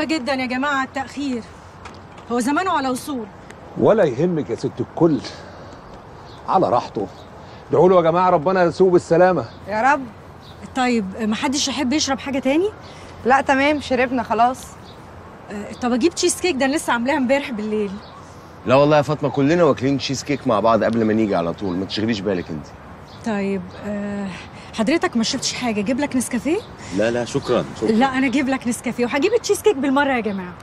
اسفه جدا يا جماعه على التاخير هو زمانه على وصول ولا يهمك يا ست الكل على راحته ادعوا له يا جماعه ربنا يسوق بالسلامه يا رب طيب محدش يحب يشرب حاجه تاني لا تمام شربنا خلاص آه، طب اجيب تشيز كيك ده أنا لسه عاملاها امبارح بالليل لا والله يا فاطمه كلنا واكلين تشيز كيك مع بعض قبل ما نيجي على طول ما تشغليش بالك انت طيب آه، حضرتك ما شربتش حاجه اجيب لك نسكافيه لا لا شكرا شكرا لا انا اجيب لك نسكافيه وهجيب التشيز كيك بالمره يا جماعه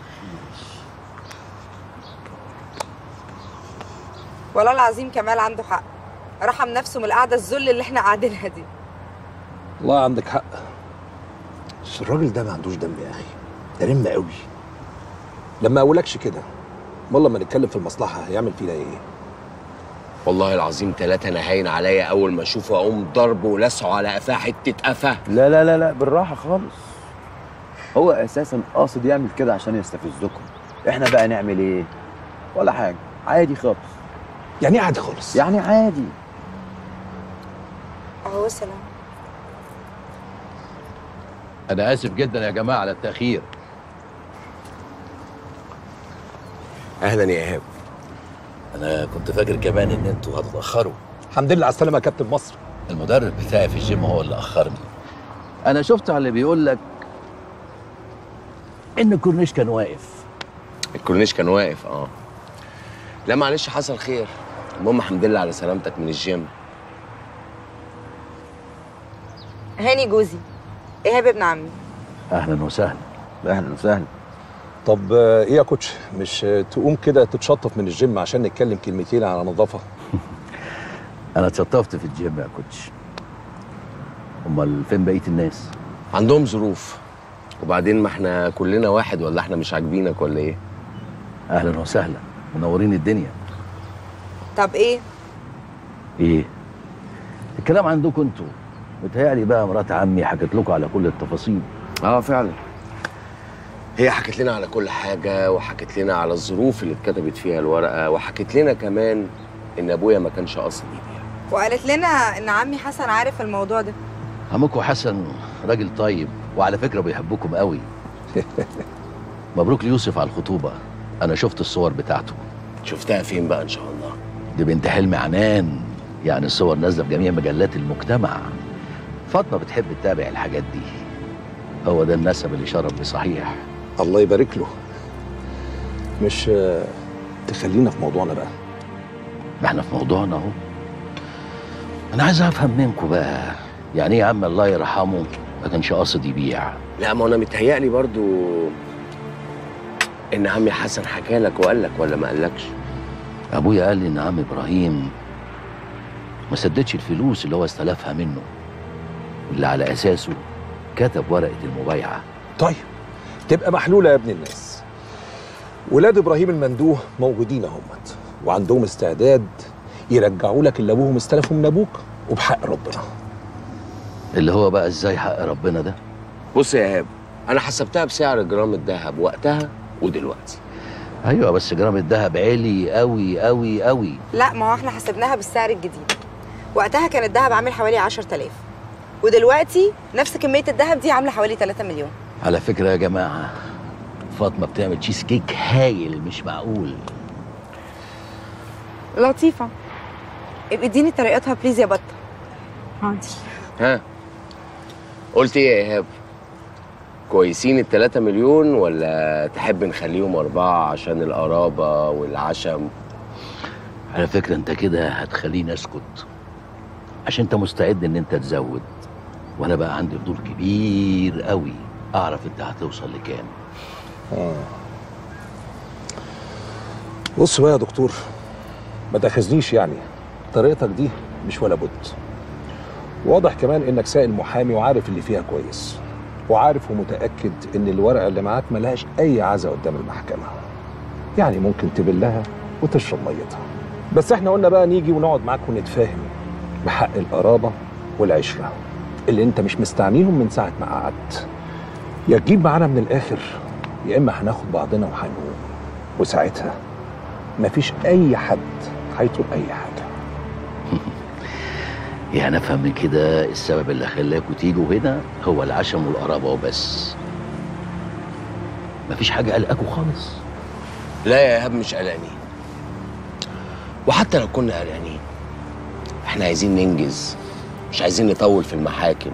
والله العظيم كمال عنده حق رحم نفسه من القعده الذل اللي احنا قاعدينها دي والله عندك حق بس الراجل ده ما عندوش دم يا اخي ده رم قوي لما اقولكش كده والله ما نتكلم في المصلحه هيعمل فينا ايه والله العظيم ثلاثة أنا هاين عليا أول ما أشوفه أقوم ضربه ولسعه على قفاه حتة قفاه لا لا لا لا بالراحه خالص هو اساسا قاصد يعمل كده عشان يستفزكم احنا بقى نعمل ايه ولا حاجه عادي خالص يعني ايه عادي خالص يعني عادي اهو سلام أنا آسف جدا يا جماعة على التأخير أهلا يا إيهاب أنا كنت فاكر كمان إن أنتوا هتتأخروا الحمد لله على السلامه يا كابتن مصر المدرب بتاعي في الجيم هو اللي أخرني أنا شفت على اللي بيقول لك إن الكورنيش كان واقف الكورنيش كان واقف أه لا معلش حصل خير المهم الحمد لله على سلامتك من الجيم هاني جوزي ايهاب ابن عمي أهلا وسهلا اهلا وسهلا طب آه، ايه يا كوتش مش آه، تقوم كده تتشطف من الجيم عشان نتكلم كلمتين على نظافه أنا اتشطفت في الجيم يا كوتش أمال فين بقية الناس؟ عندهم ظروف وبعدين ما احنا كلنا واحد ولا احنا مش عاجبينك ولا ايه أهلا وسهلا منورين الدنيا طب ايه إيه؟ الكلام عندكم أنتوا متهيألي بقى مرات عمي حكت لكم على كل التفاصيل اه فعلا هي حكت لنا على كل حاجة وحكت لنا على الظروف اللي اتكتبت فيها الورقة وحكت لنا كمان إن أبويا ما كانش قاصد يبيع وقالت لنا ان عمي حسن عارف الموضوع ده عمكم حسن راجل طيب وعلى فكرة بيحبكم قوي مبروك ليوسف على الخطوبة أنا شفت الصور بتاعته شفتها فين بقى إن شاء الله دي بنت حلمي عنان يعني الصور نازلة في جميع مجلات المجتمع فاطمة بتحب تتابع الحاجات دي هو ده النسب اللي شرف بصحيح الله يبارك له مش آه، تخلينا في موضوعنا بقى ما احنا في موضوعنا اهو انا عايز افهم منكم بقى يعني ايه يا عم الله يرحمه ما كانش قاصد يبيع لا ما أنا متهيألي برضو إن عمي حسن حكى لك وقال لك ولا ما قالكش ابويا قال لي ان عم ابراهيم ما سددش الفلوس اللي هو استلفها منه اللي على اساسه كتب ورقه المبايعه طيب تبقى محلوله يا ابن الناس ولاد ابراهيم المندوه موجودين اهمت وعندهم استعداد يرجعوا لك اللي ابوهم استلفوا من ابوك وبحق ربنا اللي هو بقى ازاي حق ربنا ده بص يا إيهاب أنا حسبتها بسعر جرام الذهب وقتها ودلوقتي ايوه بس جرام الذهب عالي قوي قوي قوي لا ما هو احنا حسبناها بالسعر الجديد وقتها كان الذهب عامل حوالي 10000 ودلوقتي نفس كميه الذهب دي عامله حوالي 3 مليون على فكره يا جماعه فاطمه بتعمل تشيز كيك هايل مش معقول لطيفه ابقى اديني طريقتها بليز يا بطه حاضر ها قلت إيه يا إيهاب كويسين التلاتة مليون ولا تحب نخليهم أربعة عشان القرابة والعشم على فكرة انت كده هتخليني اسكت عشان انت مستعد ان انت تزود وانا بقى عندي فضول كبير قوي اعرف انت هتوصل لكام بص بقى يا دكتور ما تاخذنيش يعني طريقتك دي مش ولا بد واضح كمان انك سائل محامي وعارف اللي فيها كويس وعارف ومتاكد ان الورقه اللي معاك ملهاش اي عزا قدام المحكمه يعني ممكن تبلها وتشرب ميتها بس احنا قلنا بقى نيجي ونقعد معاك ونتفاهم بحق القرابه والعشره اللي انت مش مستعنيهم من ساعه ما قعدت يا تجيب معانا من الاخر يا اما هناخد بعضنا وهنقوم وساعتها مفيش اي حد هيطلب اي حاجه يعني افهم من كده السبب اللي خلاكوا تيجوا هنا هو العشم والقرابة وبس مفيش حاجه قلقاكوا خالص لا يا ايهاب مش قلقانين وحتى لو كنا قلقانين احنا عايزين ننجز مش عايزين نطول في المحاكم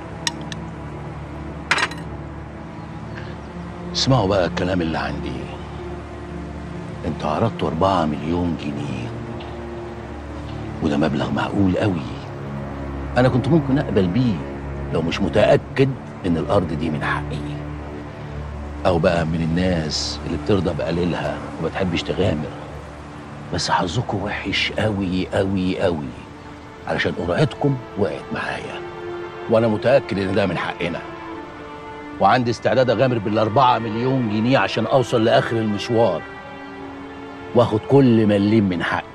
اسمعوا بقى الكلام اللي عندي انتوا عرضتوا 4 مليون جنيه وده مبلغ معقول قوي انا كنت ممكن اقبل بيه لو مش متاكد ان الارض دي من حقي او بقى من الناس اللي بترضى بقليلها وما تحبش تغامر بس حظكم وحش قوي قوي قوي علشان قرعتكم وقعت معايا وانا متاكد ان ده من حقنا وعندي استعداد اغامر بالاربعة مليون جنيه عشان اوصل لاخر المشوار واخد كل مليم من حقي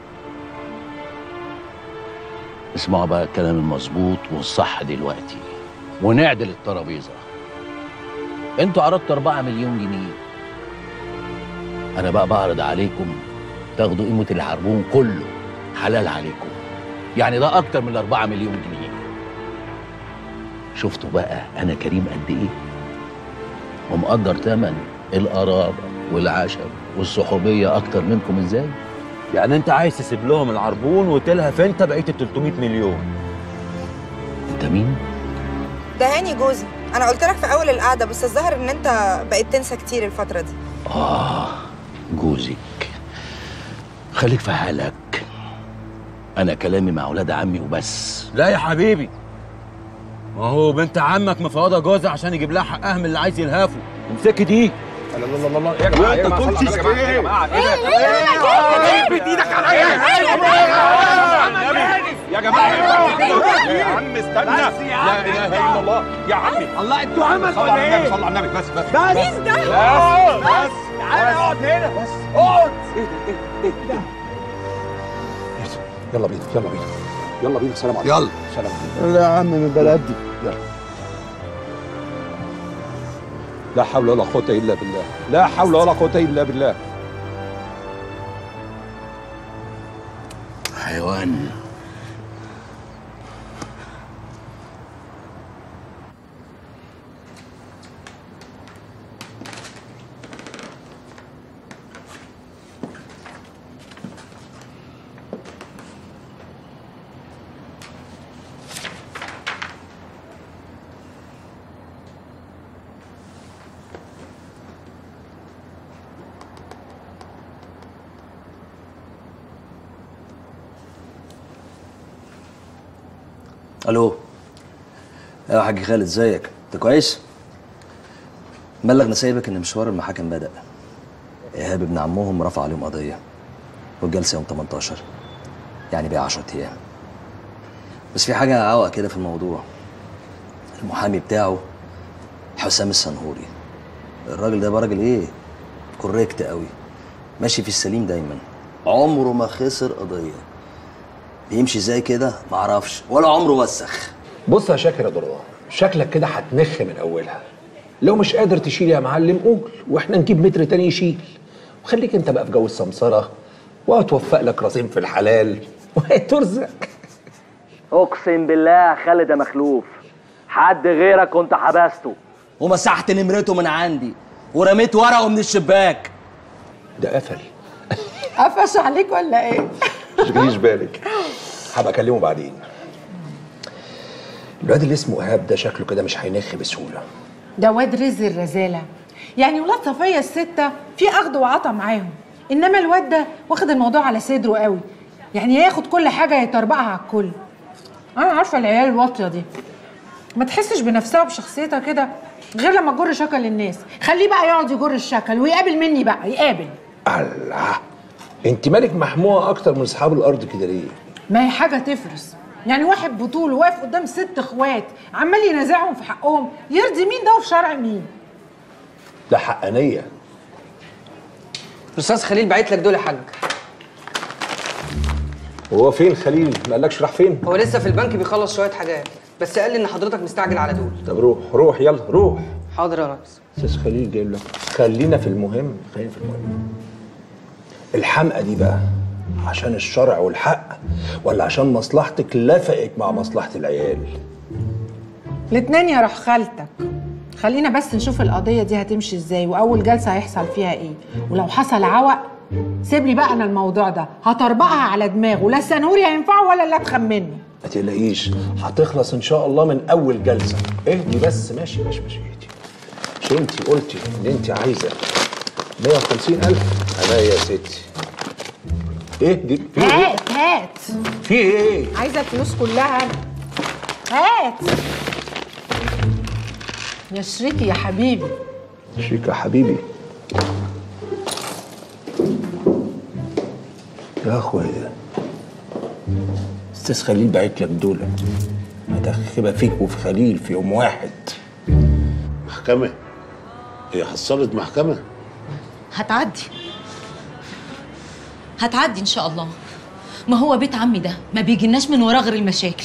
اسمعوا بقى الكلام المظبوط والصح دلوقتي ونعدل الترابيزه انتوا عرضتوا 4 مليون جنيه انا بقى بعرض عليكم تاخدوا قيمه العربون كله حلال عليكم يعني ده اكتر من 4 مليون جنيه شفتوا بقى انا كريم قد ايه ومقدر تمن القرابه والعشب والصحوبيه اكتر منكم ازاي يعني انت عايز تسيب لهم العربون وتلهف انت بقيه ال 300 مليون انت مين ده هاني جوزي انا قلت لك في اول القعده بس الظاهر ان انت بقيت تنسى كتير الفتره دي آه جوزك خليك في حالك أنا كلامي مع ولاد عمي وبس لا يا حبيبي ما هو بنت عمك مفوضه جوزها عشان يجيب لها حقها من اللي عايز يلهفه امسكي دي لا لا لا لا يا جماعه يا جماعه صلوا على النبي يا جماعه ايه ده؟ ايدك عليا يا جماعه يا عم استنى لا اله الا الله يا عمي الله انتوا عمل صلوا على النبي صلوا على النبي بس بس بس ده بس تعالى اقعد هنا بس اقعد ايه ده ايه ايه ده يلا بينا يلا بينا يلا بينا سلام عليكم يلا سلام عليكم لا يا عم من بلدي لا حول ولا قوة إلا بالله لا حول ولا قوة إلا بالله حيوان الو يا حاج خالد ازيك انت كويس بلغ نسايبك ان مشوار المحاكم بدا ايهاب ابن عمهم رفع عليهم قضيه والجلسه يوم 18 يعني بقى 10 ايام بس في حاجه عوق كده في الموضوع المحامي بتاعه حسام السنهوري الراجل ده بقى راجل ايه كوريكت قوي ماشي في السليم دايما عمره ما خسر قضيه بيمشي زي كده معرفش ولا عمره وسخ بص يا شاكر يا ضرار شكلك كده هتنخ من أولها لو مش قادر تشيل يا معلم قول واحنا نجيب متر تاني يشيل وخليك انت بقى في جو السمسرة وهتوفق لك راسين في الحلال وهترزق اقسم بالله يا خالد يا مخلوف حد غيرك كنت حبسته ومسحت نمرته من عندي ورميت ورقه من الشباك ده قفل قفش عليك ولا ايه؟ تشغليش بالك هبقى اكلمه بعدين الواد اللي اسمه ايهاب ده شكله كده مش هينخ بسهوله ده واد رزق الرزالة يعني ولاد صفية الستة في أخد وعطا معاهم إنما الواد ده واخد الموضوع على صدره قوي يعني ياخد كل حاجة يطربقها على الكل أنا عارفة العيال الواطية دي ما تحسش بنفسها وبشخصيتها كده غير لما تجر شكل الناس خليه بقى يقعد يجر الشكل ويقابل مني بقى يقابل الله انت مالك محموقه اكتر من اصحاب الارض كده ليه ما هي حاجة تفرس يعني واحد بطول واقف قدام ست اخوات عمال ينازعهم في حقهم يرضي مين ده وفي شرع مين ده حقانيه الاستاذ خليل بعت لك دول يا حاج وهو فين خليل ما قالكش راح فين هو لسه في البنك بيخلص شويه حاجات بس قال لي ان حضرتك مستعجل على دول طب روح روح يلا روح حاضر يا ريس استاذ خليل جايب لك خلينا في المهم خلينا في المهم الحمقى دي بقى عشان الشرع والحق ولا عشان مصلحتك لفقت مع مصلحه العيال الاتنين يا روح خالتك خلينا بس نشوف القضيه دي هتمشي ازاي واول جلسه هيحصل فيها ايه ولو حصل عوق سيب لي بقى انا الموضوع ده هطربقها على دماغه لا السنوري هينفعه ولا اللي اتخن منه ما تقلقيش هتخلص ان شاء الله من اول جلسه اهدي بس ماشي ماشي ماشي اهدي مش انت قلتي ان انت عايزه 150000 انا يا ستي اهدي في ايه هات هات في ايه عايزه الفلوس كلها أنا. هات يا شريكي يا حبيبي شيك يا حبيبي يا اخويا استاذ خليل بعت لك دول هتخبى فيك وفي خليل في يوم واحد محكمة هي حصلت محكمة هتعدي هتعدي ان شاء الله ما هو بيت عمي ده ما بيجيناش من وراه غير المشاكل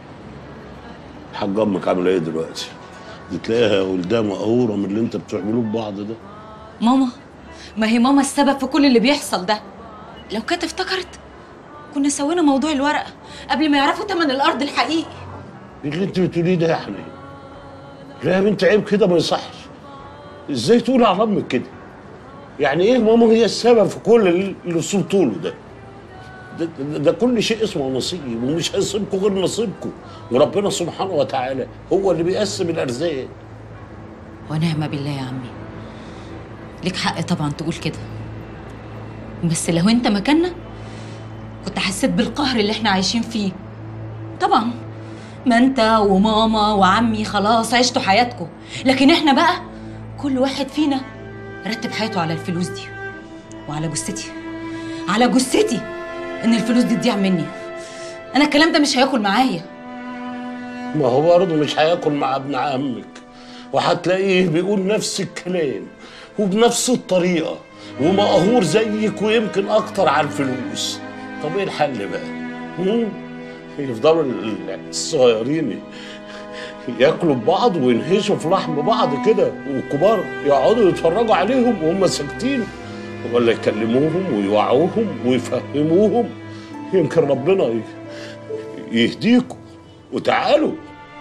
الحاج امك عامله ايه دلوقتي؟ دي تلاقيها ولدها مقهوره من اللي انت بتعملوه ببعض ده ماما ما هي ماما السبب في كل اللي بيحصل ده لو كانت افتكرت كنا سوينا موضوع الورقه قبل ما يعرفوا تمن الارض الحقيقي ايه اللي انت بتقوليه ده يا حنين؟ لا يا بنت عيب كده ما يصحش ازاي تقول على امك كده؟ يعني ايه ماما هي السبب في كل اللي اللي وصلتوا له ده؟ ده, ده, ده كل شيء اسمه نصيب ومش هيصيبكم غير نصيبكم وربنا سبحانه وتعالى هو اللي بيقسم الارزاق ونعم بالله يا عمي ليك حق طبعا تقول كده بس لو انت مكاننا كنت حسيت بالقهر اللي احنا عايشين فيه طبعا ما انت وماما وعمي خلاص عشتوا حياتكم لكن احنا بقى كل واحد فينا رتب حياته على الفلوس دي وعلى جثتي على جثتي ان الفلوس دي تضيع مني انا الكلام ده مش هياكل معايا ما هو برضه مش هياكل مع ابن عمك وهتلاقيه بيقول نفس الكلام وبنفس الطريقة ومقهور زيك ويمكن أكتر على الفلوس طب إيه الحل بقى؟ هم؟ يفضلوا ال- الصغيرين ياكلوا ببعض وينهشوا في لحم بعض كده والكبار يقعدوا يتفرجوا عليهم وهم ساكتين ولا يكلموهم ويوعوهم ويفهموهم يمكن ربنا ي- يهديكم وتعالوا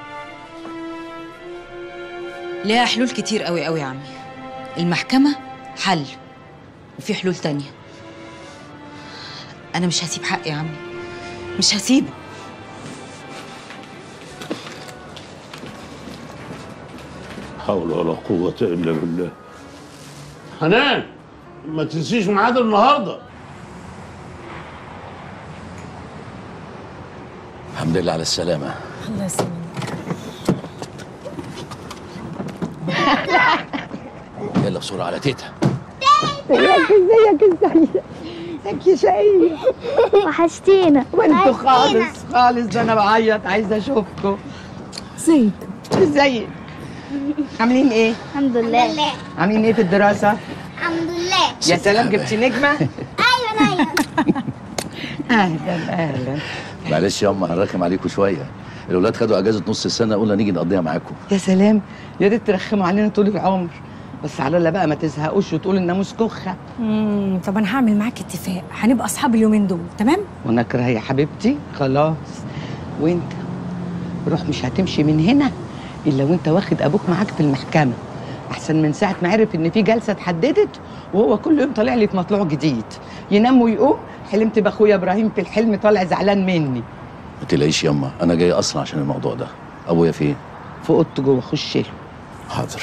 ليها حلول كتير قوي قوي يا عمي المحكمة حل وفي حلول تانية أنا مش هسيب حقي يا عمي مش هسيبه حول ولا قوة إلا بالله حنان ما تنسيش ميعاد النهارده الحمد لله على السلامة الله يسلمك يلا بسرعة على تيتا ازيك ازيك ازيك ازيك يا شقية وحشتينا وانتوا خالص خالص ده انا بعيط عايزه اشوفكم ازيك ازيك عاملين ايه؟ الحمد لله عاملين ايه في الدراسة؟ الحمد لله يا سلام جبتي نجمة؟ ايوه ايوه اهلا اهلا معلش يا أما هنرخم عليكم شوية الأولاد خدوا أجازة نص السنة قلنا نيجي نقضيها معاكم يا سلام يا ريت ترخموا علينا طول العمر بس على الله بقى ما تزهقوش وتقولوا الناموس كخه امم طب انا هعمل معاك اتفاق هنبقى اصحاب اليومين دول تمام وانا اكره يا حبيبتي خلاص وانت روح مش هتمشي من هنا الا وانت واخد ابوك معاك في المحكمه احسن من ساعه ما عرف ان في جلسه اتحددت وهو كل يوم طالع لي في مطلوع جديد ينام ويقوم حلمت باخويا ابراهيم في الحلم طالع زعلان مني ما تلاقيش يما أنا جاي أصلا عشان الموضوع ده أبويا فين؟ في اوضته جوه خش له حاضر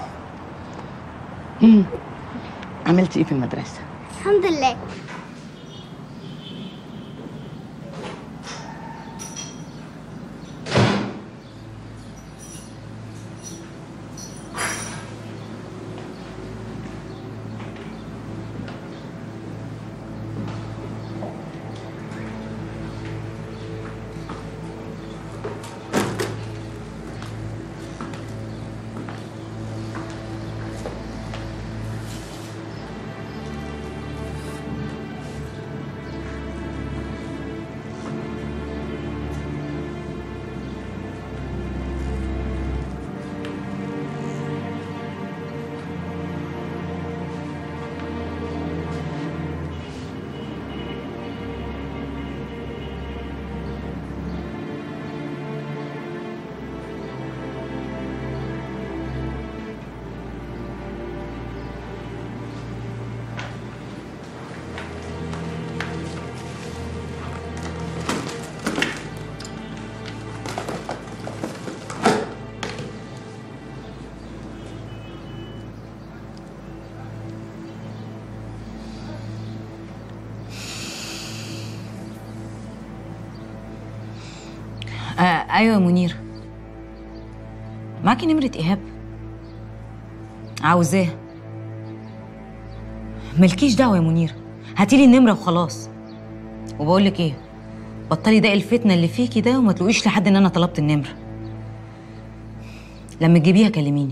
مم. عملت ايه في المدرسه الحمد لله ايوه يا منير معاكي نمرة ايهاب عاوزاها ملكيش دعوة يا منير هاتيلي النمرة وخلاص وبقول لك ايه بطلي داقي الفتنة اللي فيكي ده وما تقوليش لحد ان انا طلبت النمرة لما تجيبيها كلميني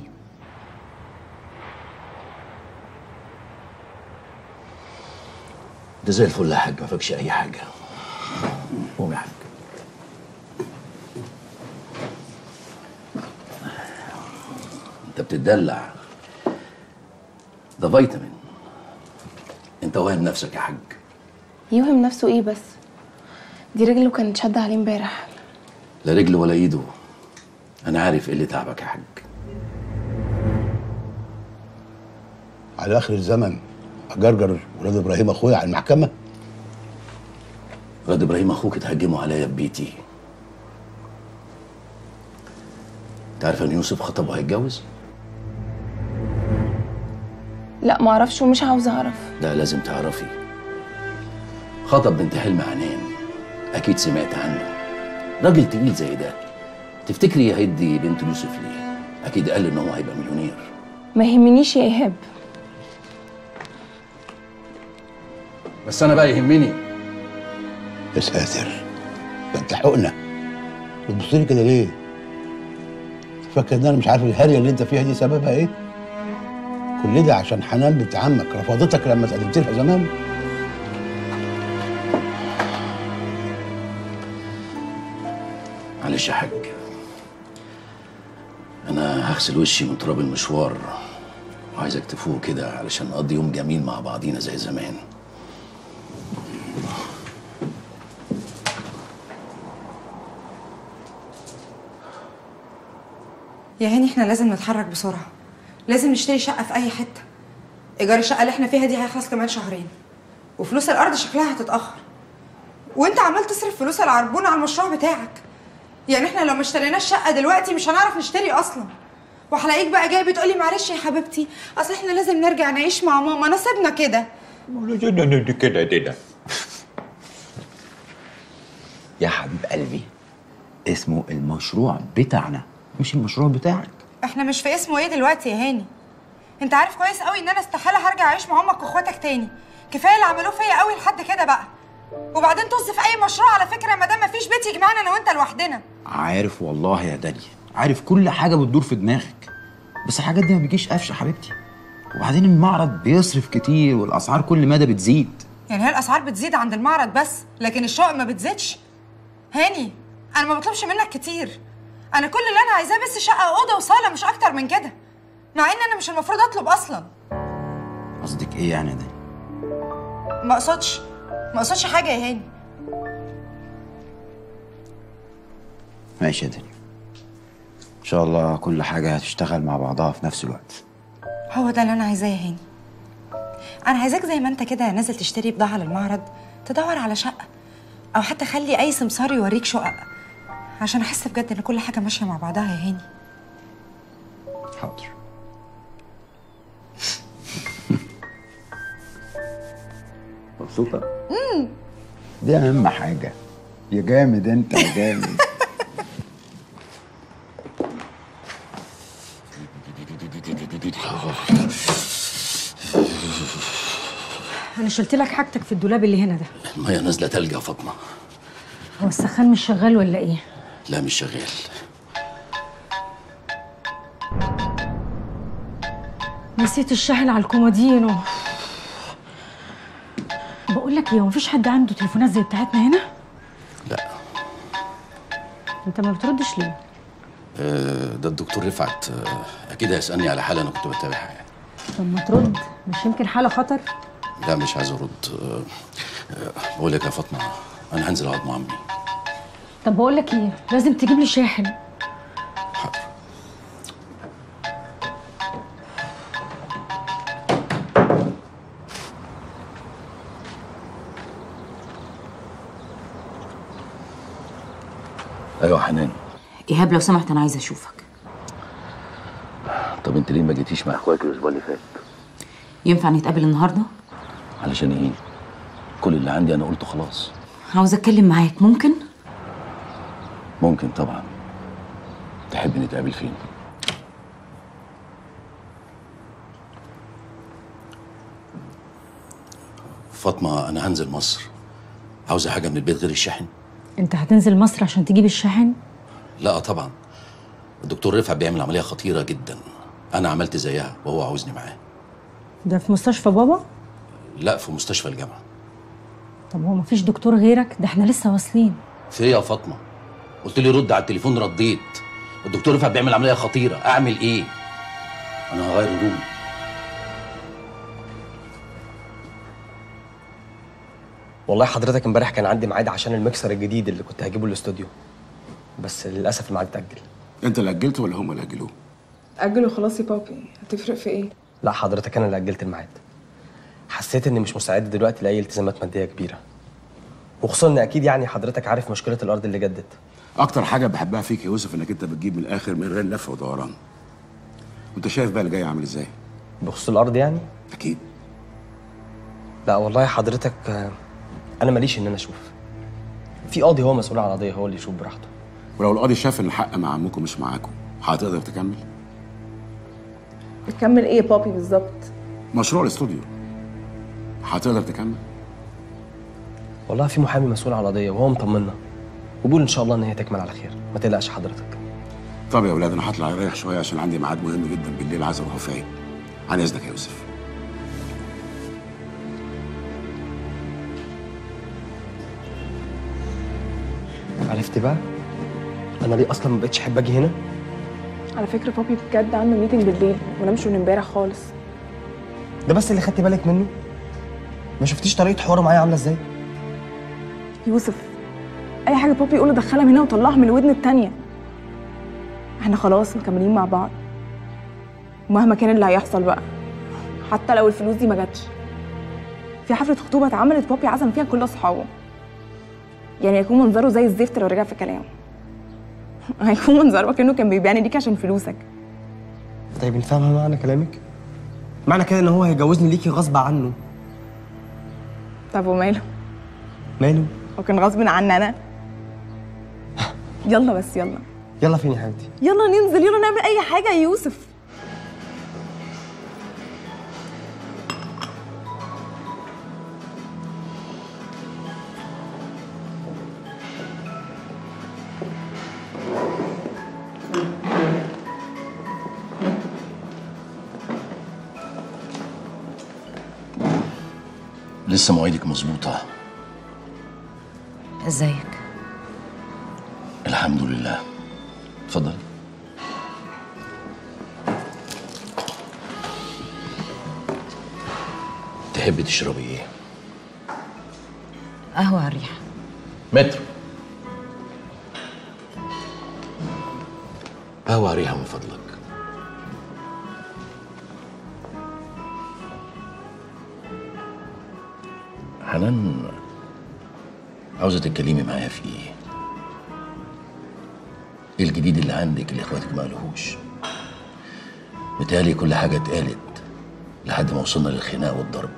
ده زي الفل يا حاج ما فيكش اي حاجه قوم يا حاج انت بتدلع ده فيتامين انت واهم نفسك يا حاج يوهم نفسه ايه بس دي رجله كانت شادة عليه امبارح لا رجل ولا ايده انا عارف ايه اللي تعبك يا حاج على اخر الزمن اجرجر ولاد ابراهيم اخويا على المحكمه ولاد ابراهيم اخوك اتهجموا عليا في بيتي انت عارف ان يوسف خطب وهيتجوز لا معرفش ومش عاوزة اعرف ده لازم تعرفي خطب بنت حلم عنان اكيد سمعت عنه راجل تقيل زي ده تفتكري هيدي بنت يوسف ليه اكيد قال ان هو هيبقى مليونير ما يهمنيش يا ايهاب بس انا بقى يهمني يا ساتر ده انت حقنه بتبص لي كده ليه؟ فاكر ان انا مش عارف الهريه اللي انت فيها دي سببها ايه؟ كل ده عشان حنان بنت عمك رفضتك لما اتقدمت لها زمان معلش يا حاج انا هغسل وشي من تراب المشوار وعايزك تفوق كده علشان نقضي يوم جميل مع بعضينا زي زمان يا هاني احنا لازم نتحرك بسرعه لازم نشتري شقه في اي حته ايجار الشقه اللي احنا فيها دي هيخلص كمان شهرين وفلوس الارض شكلها هتتاخر وانت عمال تصرف فلوس العربون على المشروع بتاعك يعني احنا لو ما اشتريناش شقه دلوقتي مش هنعرف نشتري اصلا وهلاقيك بقى جاي بتقولي معلش يا حبيبتي اصل احنا لازم نرجع نعيش مع ماما نصيبنا كده كده كده يا حبيب قلبي اسمه المشروع بتاعنا مش المشروع بتاعك احنا مش في اسمه ايه دلوقتي يا هاني انت عارف كويس قوي ان انا استحاله هرجع اعيش مع امك واخواتك تاني كفايه اللي عملوه فيا قوي لحد كده بقى وبعدين طز في اي مشروع على فكره ما دام مفيش بيت يجمعنا انا وانت لوحدنا عارف والله يا داليا عارف كل حاجه بتدور في دماغك بس الحاجات دي ما بيجيش قفش يا حبيبتي وبعدين المعرض بيصرف كتير والاسعار كل مدى بتزيد يعني هي الاسعار بتزيد عند المعرض بس لكن الشقق ما بتزيدش هاني انا ما بطلبش منك كتير انا كل اللي انا عايزاه بس شقه اوضه وصاله مش اكتر من كده مع ان انا مش المفروض اطلب اصلا قصدك ايه يعني ده ما اقصدش ما اقصدش حاجه يا هاني ماشي يا دنيا ان شاء الله كل حاجه هتشتغل مع بعضها في نفس الوقت هو ده اللي انا عايزاه يا هاني انا عايزاك زي ما انت كده نازل تشتري بضاعه للمعرض تدور على شقه او حتى خلي اي سمسار يوريك شقق عشان احس بجد ان كل حاجه ماشيه مع بعضها يا هاني حاضر مبسوطه امم دي اهم حاجه يا جامد انت يا جامد انا شلت لك حاجتك في الدولاب اللي هنا ده الميه نازله تلج يا فاطمه هو السخان مش شغال ولا ايه لا مش شغال نسيت الشاحن على الكومودينو بقول لك ايه هو مفيش حد عنده تليفونات زي بتاعتنا هنا لا انت ما بتردش ليه آه، ده الدكتور رفعت آه، اكيد هيسالني على حاله انا كنت بتابعها يعني طب ما ترد مش يمكن حاله خطر لا مش عايز ارد آه، آه، بقول لك يا فاطمه انا هنزل اقعد مع عمي طب بقول لك ايه لازم تجيب لي شاحن ايوه حنان ايهاب لو سمحت انا عايزه اشوفك طب انت ليه ما جيتيش مع اخواتك الاسبوع اللي فات ينفع نتقابل النهارده علشان ايه كل اللي عندي انا قلته خلاص عاوزه اتكلم معاك ممكن ممكن طبعا تحب نتقابل فين فاطمة أنا هنزل مصر عاوزة حاجة من البيت غير الشحن؟ انت هتنزل مصر عشان تجيب الشاحن لا طبعا الدكتور رفعت بيعمل عملية خطيرة جدا أنا عملت زيها وهو عاوزني معاه ده في مستشفى بابا لا في مستشفى الجامعة طب هو مفيش دكتور غيرك ده احنا لسه واصلين في إيه يا فاطمة قلت لي رد على التليفون رديت الدكتور رفعت بيعمل عملية خطيرة أعمل إيه؟ أنا هغير هدومي والله حضرتك امبارح كان عندي ميعاد عشان المكسر الجديد اللي كنت هجيبه الاستوديو بس للاسف الميعاد اتاجل انت اللي اجلته ولا هم اللي اجلوه؟ أجل وخلاص يا بابي هتفرق في إيه؟ لا حضرتك انا اللي اجلت الميعاد حسيت اني مش مستعد دلوقتي لاي التزامات ماديه كبيره وخصوصا ان اكيد يعني حضرتك عارف مشكله الارض اللي جدت اكتر حاجه بحبها فيك يا يوسف انك انت بتجيب من الاخر من غير لف ودوران وانت شايف بقى اللي جاي عامل ازاي بخصوص الارض يعني اكيد لا والله حضرتك آه، انا ماليش ان انا اشوف في قاضي هو مسؤول عن القضيه هو اللي يشوف براحته ولو القاضي شاف ان الحق مع عمكم مش معاكم هتقدر تكمل بتكمل إيه يا بابي بالظبط؟ مشروع الاستوديو هتقدر تكمل والله في محامي مسؤول عن القضيه وهو مطمنا وبيقول ان شاء الله ان هي تكمل على خير ما تقلقش حضرتك طب يا اولاد انا هطلع اريح شويه عشان عندي ميعاد مهم جدا بالليل عايز اروحه فايق عن اذنك يا يوسف عرفت بقى انا ليه اصلا ما بقتش احب اجي هنا على فكرة بابي بجد عنده ميتنج بالليل ونامش من امبارح خالص ده بس اللي خدتي بالك منه ما شفتيش طريقه حواره معايا عامله ازاي يوسف أي حاجة بابي يقوله دخلها من هنا وطلعها من الودن التانية احنا خلاص مكملين مع بعض مهما كان اللي هيحصل بقى حتى لو الفلوس دي ما جاتش في حفلة خطوبة اتعملت بابي عزم فيها كل أصحابه يعني هيكون منظره زي الزفت لو رجع في كلامه هيكون منظره كأنه كان بيبيعني ليك عشان فلوسك طيب انت فاهمه معنى كلامك معنى كده ان هو هيجوزني ليكي غصب عنه طب وماله ماله هو كان غصب عني أنا يلا بس يلا يلا فين يا حبيبتي يلا ننزل يلا نعمل أي حاجة يا يوسف لسه مواعيدك مظبوطة ازيك الحمد لله اتفضل تحبي تشربي ايه؟ قهوه على الريحه متر قهوة ريحة من فضلك حنان عاوزة تتكلمي معايا في ايه؟ ايه الجديد اللي عندك اللي اخواتك ما قالوهوش؟ متهيألي كل حاجة اتقالت لحد ما وصلنا للخناق والضرب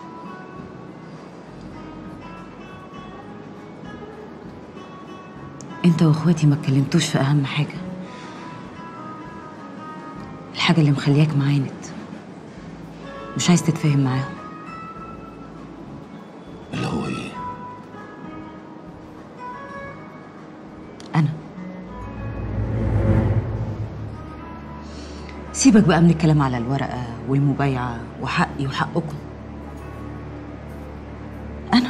انت واخواتي ما اتكلمتوش في اهم حاجه الحاجه اللي مخلياك معاند مش عايز تتفاهم معاهم اللي هو ايه؟ انا سيبك بقى من الكلام على الورقه والمبايعه وحقي وحقكم انا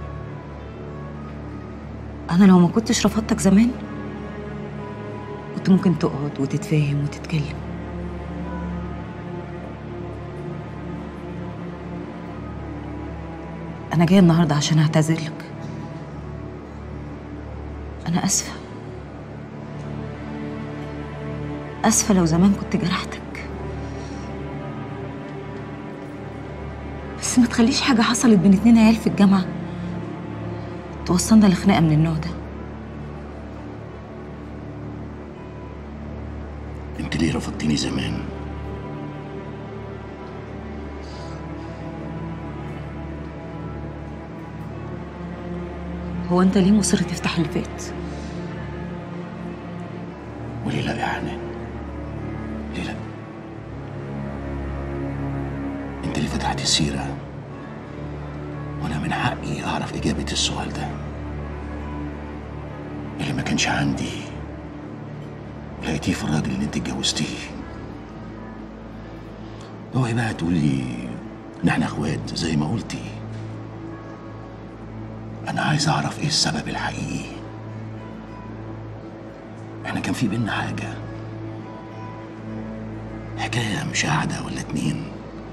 انا لو ما كنتش رفضتك زمان كنت ممكن تقعد وتتفاهم وتتكلم انا جايه النهارده عشان اعتذر لك انا اسفه اسفه لو زمان كنت جرحتك بس ما تخليش حاجه حصلت بين اتنين عيال في الجامعه توصلنا لخناقه من النوع ده انت ليه رفضتيني زمان؟ هو انت ليه مصر تفتح اللي فات وليه لا يا حنان ليه لا انت اللي فتحت السيرة وانا من حقي اعرف اجابة السؤال ده اللي ما كانش عندي لقيتيه في الراجل اللي انت اتجوزتيه اوعي بقى تقول لي ان احنا اخوات زي ما قلتي انا عايز اعرف ايه السبب الحقيقي احنا كان في بينا حاجه حكايه مش قاعده ولا اتنين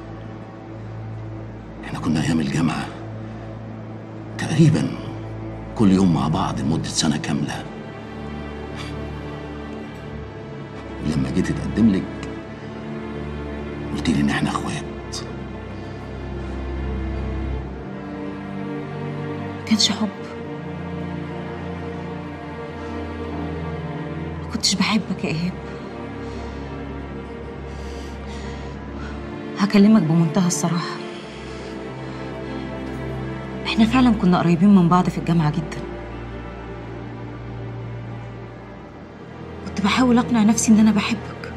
احنا كنا ايام الجامعه تقريبا كل يوم مع بعض لمده سنه كامله لما جيت اتقدم لك قلت لي ان احنا اخوات كانش حب ما كنتش بحبك يا ايهاب هكلمك بمنتهى الصراحة احنا فعلا كنا قريبين من بعض في الجامعة جدا كنت بحاول اقنع نفسي ان انا بحبك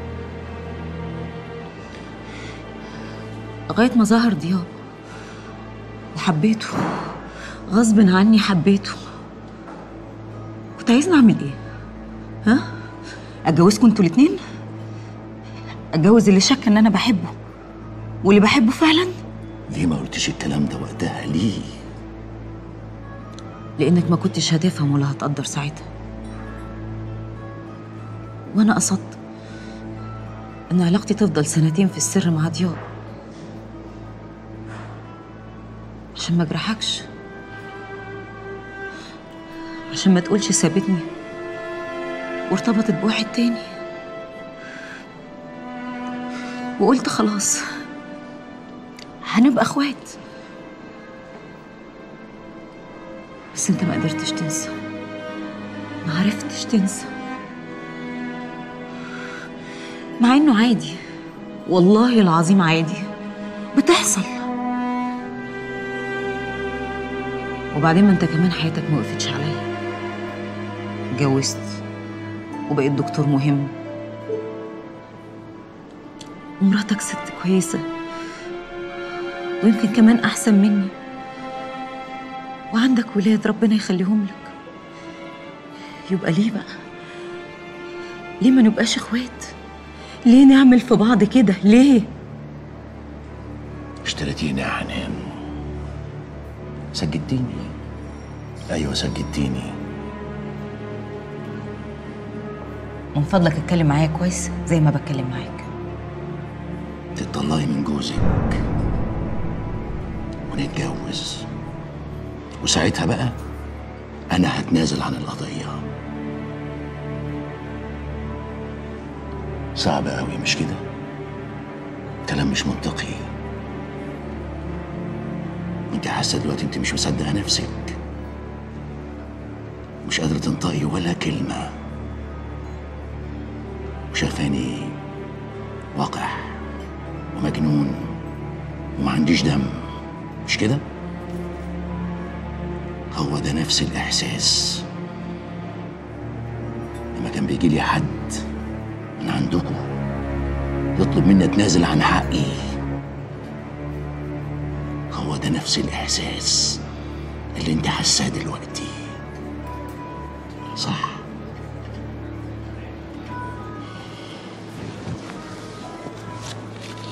لغاية ما ظهر ضياء وحبيته غصب عني حبيته كنت عايزني اعمل ايه ها اتجوزكم انتوا الاتنين اتجوز اللي شك ان انا بحبه واللي بحبه فعلا ليه ما قلتش الكلام ده وقتها ليه لانك ما كنتش هتفهم ولا هتقدر ساعتها وانا قصدت ان علاقتي تفضل سنتين في السر مع ضياء عشان ما اجرحكش عشان ما تقولش سابتني وارتبطت بواحد تاني وقلت خلاص هنبقى اخوات بس انت ما قدرتش تنسى ما عرفتش تنسى مع انه عادي والله العظيم عادي بتحصل وبعدين ما انت كمان حياتك ما وقفتش عليا اتجوزت وبقيت دكتور مهم ومراتك ست كويسة ويمكن كمان أحسن مني وعندك ولاد ربنا يخليهم لك يبقى ليه بقى ليه ما نبقاش اخوات ليه نعمل في بعض كده ليه اشتريتيني يا حنان سجدتيني ايوه سجدتيني من فضلك اتكلم معايا كويس زي ما بتكلم معاك تطلعي من جوزك ونتجوز وساعتها بقى انا هتنازل عن القضيه صعب قوي مش كده كلام مش منطقي انت حاسه دلوقتي انت مش مصدقه نفسك مش قادره تنطقي ولا كلمه وشايفاني وقح ومجنون وما عنديش دم مش كده هو ده نفس الاحساس لما كان بيجي لي حد من عندكم يطلب مني اتنازل عن حقي هو ده نفس الاحساس اللي انت حاساه دلوقتي صح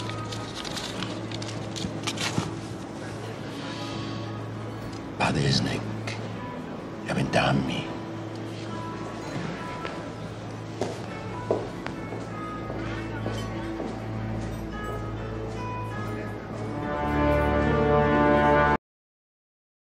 بعد اذنك